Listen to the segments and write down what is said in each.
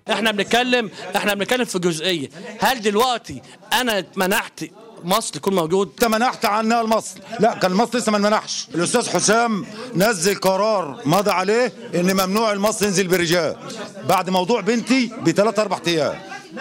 احنا بنتكلم احنا بنتكلم في جزئيه هل دلوقتي انا منحت مصر يكون موجود انت منحت عنها المصل لا كان المصل لسه ما منحش الاستاذ حسام نزل قرار مضى عليه ان ممنوع المصل ينزل برجال بعد موضوع بنتي بثلاث اربع ايام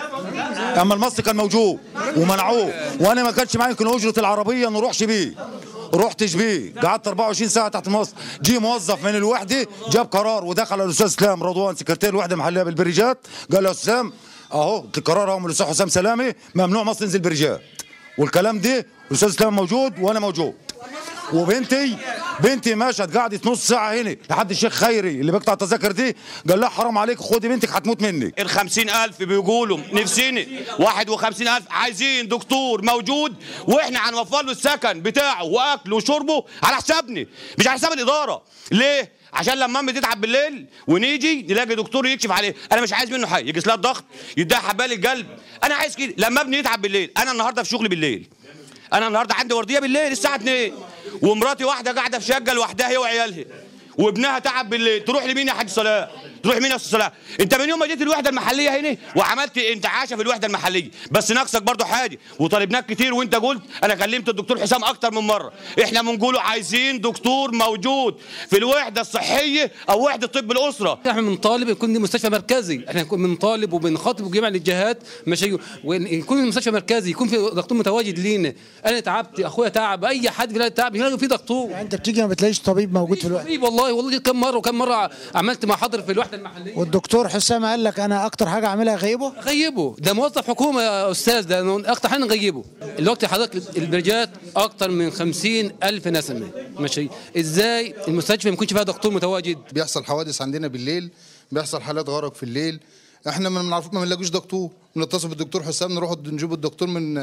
اما المصل كان موجود ومنعوه وانا ما كانش معايا يمكن اجره العربيه ما نروحش بيه رحتش بيه قعدت 24 ساعه تحت المصل جه موظف من الوحده جاب قرار ودخل الاستاذ اسلام رضوان سكرتير الوحده المحليه بالبريجات قال له يا اسلام اهو القرار اهو من الاستاذ حسام سلامي ممنوع مصر ينزل برجال والكلام ده الاستاذ اسلام موجود وانا موجود وبنتي بنتي مشت قعدت نص ساعه هنا لحد الشيخ خيري اللي بيقطع التذاكر دي قال لها حرام عليك خدي بنتك هتموت منك ال 50000 بيقولوا نفسنا 51000 عايزين دكتور موجود واحنا هنوفر له السكن بتاعه واكله وشربه على حسابنا مش على حساب الاداره ليه عشان لما امي تتعب بالليل ونيجي نلاقي دكتور يكشف عليه انا مش عايز منه حاجه يقيس لها الضغط يديها حبال القلب انا عايز كده لما ابني يتعب بالليل انا النهارده في شغلي بالليل انا النهارده عندي ورديه بالليل الساعه 2 ومراتي واحده قاعده في شقه لوحدها هي وعيالها وابنها تعب بالليل تروح لمين يا حاج صلاح تروح مين يا استاذ صلاح انت من يوم ما جيت الوحده المحليه هنا وعملت انتعاشه في الوحده المحليه بس ناقصك برضو حاجه وطالبناك كتير وانت قلت انا كلمت الدكتور حسام اكتر من مره احنا بنقوله عايزين دكتور موجود في الوحده الصحيه او وحده طب الاسره احنا بنطالب يكون دي مستشفى مركزي احنا بنطالب وبنخاطب جميع الجهات ماشي ويكون المستشفى مركزي يكون في دكتور متواجد لينا انا تعبت اخويا تعب اي حد في البلد تعب يلاقي في دكتور يعني انت بتيجي ما بتلاقيش طبيب موجود في الوقت طبيب والله والله كم مره وكم مره عملت محاضر في الوحده المحليه والدكتور حسام قال لك انا اكتر حاجه اعملها غيبه غيبه ده موظف حكومه يا استاذ ده اكتر حاجه نغيبه الوقت حضرتك البرجات اكتر من خمسين الف نسمه ماشي ازاي المستشفى ما يكونش فيها دكتور متواجد بيحصل حوادث عندنا بالليل بيحصل حالات غرق في الليل احنا ما بنعرف ما بنلاقيش دكتور بنتصل بالدكتور حسام نروح نجيب الدكتور من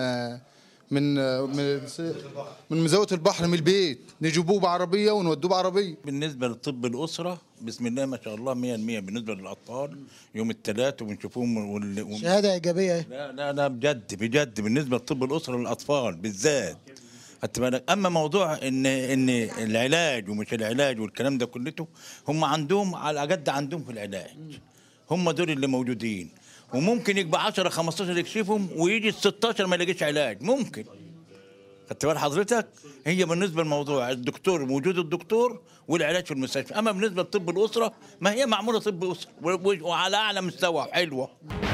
من من من مزاويه البحر من البيت نجيبوه بعربيه ونودوه بعربيه بالنسبه لطب الاسره بسم الله ما شاء الله 100% بالنسبه للاطفال يوم الثلاث وبنشوفهم وال... شهاده ايجابيه اهي لا لا لا بجد بجد بالنسبه لطب الاسره للاطفال بالذات خدت بالك اما موضوع ان ان العلاج ومش العلاج والكلام ده كلته هم عندهم على قد عندهم في العلاج هم دول اللي موجودين وممكن يبقى 10 15 يكشفهم ويجي ال 16 ما يلاقيش علاج ممكن خدت بال حضرتك هي بالنسبه للموضوع الدكتور وجود الدكتور والعلاج في المستشفى اما بالنسبه لطب الاسره ما هي معموله طب اسره وعلى اعلى مستوى حلوه